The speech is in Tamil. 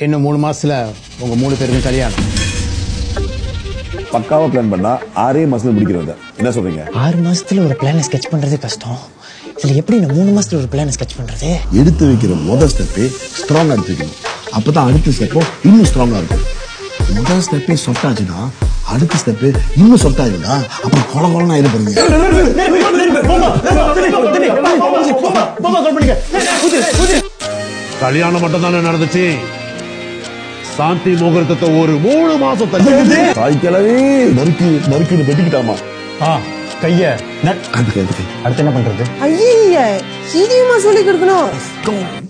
இன்னும் மூணு மாசத்துல உங்க மூணு பேருக்கும் கல்யாணம் பக்காவா பிளான் பண்ணா ஆறே மாசத்துல முடிக்கிறது என்ன சொல்றீங்க ஆறு மாசத்துல ஒரு பிளானை ஸ்கெட்ச் பண்றது கஷ்டம் இதுல எப்படி நான் மூணு மாசத்துல ஒரு பிளானை ஸ்கெட்ச் பண்றது எடுத்து வைக்கிற முதல் ஸ்டெப்பே ஸ்ட்ராங்கா எடுத்து வைக்கணும் அப்பதான் அடுத்த ஸ்டெப்பும் இன்னும் ஸ்ட்ராங்கா இருக்கும் முதல் ஸ்டெப்பே சொட்டாச்சுன்னா அடுத்த ஸ்டெப்பு இன்னும் சொட்டாயிருந்தா அப்புறம் கொல கொலன்னு ஆயிட போறீங்க கல்யாணம் மட்டும் தானே நடந்துச்சு சாந்தி முகூர்த்தத்தை ஒரு மூணு மாசம் தள்ளி தாய் கிளவி நறுக்கி நறுக்கின்னு வெட்டிக்கிட்டாமா கைய அதுக்கு அதுக்கு அடுத்து என்ன பண்றது ஐய சீரியமா சொல்லி கொடுக்கணும்